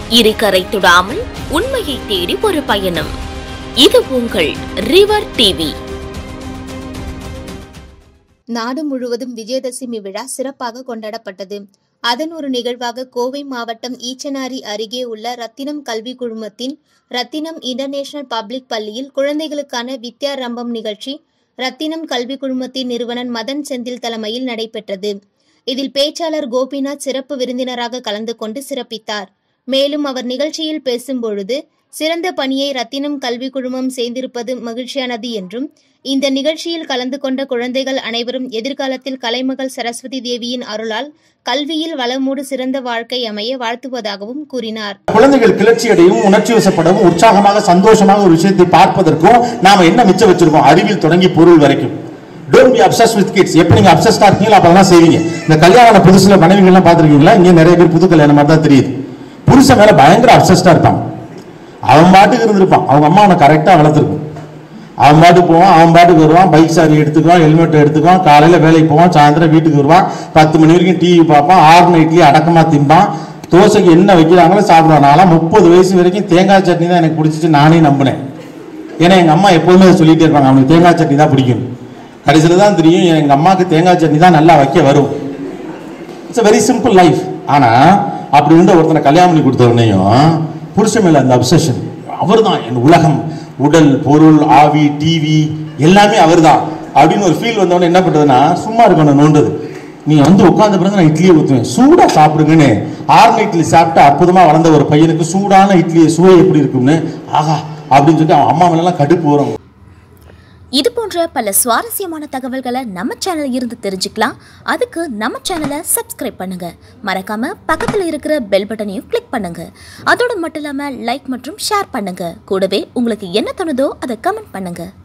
இருகரை தொடாமல் உண்மையை தேடி ஒரு பயணம் இது உங்கள் ரிவர் டிவி நாடு முழுவதும் விஜயதசமி விழா சிறப்பாக கொண்டாடப்பட்டது அதன் ஒரு நிகழ்வாக கோவை மாவட்டம் ஈச்சனாரி அருகே உள்ள ரத்தினம் கல்வி குழுமத்தின் ரத்தினம் இன்டர்நேஷனல் பப்ளிக் பள்ளியில் குழந்தைகளுக்கான வித்யாரம்பம் நிகழ்ச்சி ரத்தினம் கல்வி குழுமத்தின் நிறுவனர் மதன் செந்தில் தலைமையில் நடைபெற்றது இதில் பேச்சாளர் கோபிநாத் சிறப்பு விருந்தினராக கலந்து கொண்டு சிறப்பித்தார் மேலும் அவர் நிகழ்ச்சியில் பேசும்பொழுது சிறந்த பணியை ரத்தினம் கல்வி குழுமம் செய்திருப்பது மகிழ்ச்சியானது என்றும் இந்த நிகழ்ச்சியில் கலந்து கொண்ட குழந்தைகள் அனைவரும் எதிர்காலத்தில் கலைமகள் சரஸ்வதி தேவியின் அருளால் கல்வியில் வளமோடு சிறந்த வாழ்க்கை அமைய வாழ்த்துவதாகவும் கூறினார் குழந்தைகள் கிளர்ச்சி அடையும் உணர்ச்சி வசப்படவும் உற்சாகமாக சந்தோஷமாக ஒரு விஷயத்தை பார்ப்பதற்கும் நாம என்ன மிச்சம் வச்சிருக்கோம் அறிவில் தொடங்கி பொருள் வரைக்கும் don't be obsessed with kids எப்ப நீங்க அப்சஸ்டா இருக்கீங்களோ அப்பதான் செய்வீங்க இந்த கல்யாண புதுசுல மனைவிகள் எல்லாம் பாத்திருக்கீங்களா இங்க நிறைய பேர் புது கல்யாணம் மாதிரி தான் தெரியுது புருஷன் மேல பயங்கர அப்சஸ்டா இருப்பான் அவன் பாட்டுக்கு இருந்திருப்பான் அவங்க அம்மா அவனை கரெக்டா வளர்த்துருக்கும் அவன் பாட்டுக்கு போவான் அவன் பாட்டுக்கு வருவான் பைக் சாரி எடுத்துக்குவான் ஹெல்மெட் எடுத்துக்குவான் காலையில வேலைக்கு போவான் சாயந்தரம் வீட்டுக்கு வருவான் பத்து மணி வரைக்கும் டிவி பார்ப்பான் ஆறு நைட்லயே அடக்கமா திம்பான் தோசைக்கு என்ன வைக்கிறாங்களோ சாப்பிடுவான் நான்லாம் முப்பது வயசு வரைக்கும் தேங்காய் சட்னி தான் எனக்கு பிடிச்சிச்சு நானே நம்பினேன் ஏன்னா எங்க அம்மா எப்போதுமே அதை சொல்லிட்டே இருப்பாங்க அவனுக்கு தேங்காய் சட்னி தான் பிடிக்கும் கடைசியில் தான் தெரியும் எங்க அம்மாவுக்கு தேங்காய் சட்னி தான் நல்லா வைக்க வரும் இட்ஸ் வெரி சிம்பிள் லைஃப் ஆனா அப்படி இருந்த ஒருத்தனை கல்யாணம் பண்ணி கொடுத்த உடனேயும் புருஷன் மேல அந்த அப்சஷன் அவர்தான் என் உலகம் உடல் பொருள் ஆவி டிவி எல்லாமே அவர்தான் அப்படின்னு ஒரு ஃபீல் வந்தவொடனே என்ன பண்றதுன்னா சும்மா இருக்கணும் நோண்டுது நீ வந்து உட்கார்ந்த பிறகு நான் இட்லியை ஊற்றுவேன் சூடா சாப்பிடுங்கன்னு ஆறு இட்லி சாப்பிட்டு அற்புதமா வளர்ந்த ஒரு பையனுக்கு சூடான இட்லியை சுவை எப்படி இருக்கும்னு ஆஹா அப்படின்னு சொல்லிட்டு அவன் அம்மா மேலாம் கடுப்பு வரும் இது போன்ற பல சுவாரஸ்யமான தகவல்களை நம்ம சேனல் இருந்து தெரிஞ்சுக்கலாம் அதுக்கு நம்ம சேனலை சப்ஸ்கிரைப் பண்ணுங்க மறக்காம பக்கத்தில் இருக்கிற பெல் பட்டனையும் கிளிக் பண்ணுங்க அதோடு மட்டும் இல்லாம லைக் மற்றும் ஷேர் பண்ணுங்க கூடவே உங்களுக்கு என்ன தோணுதோ அதை கமெண்ட் பண்ணுங்க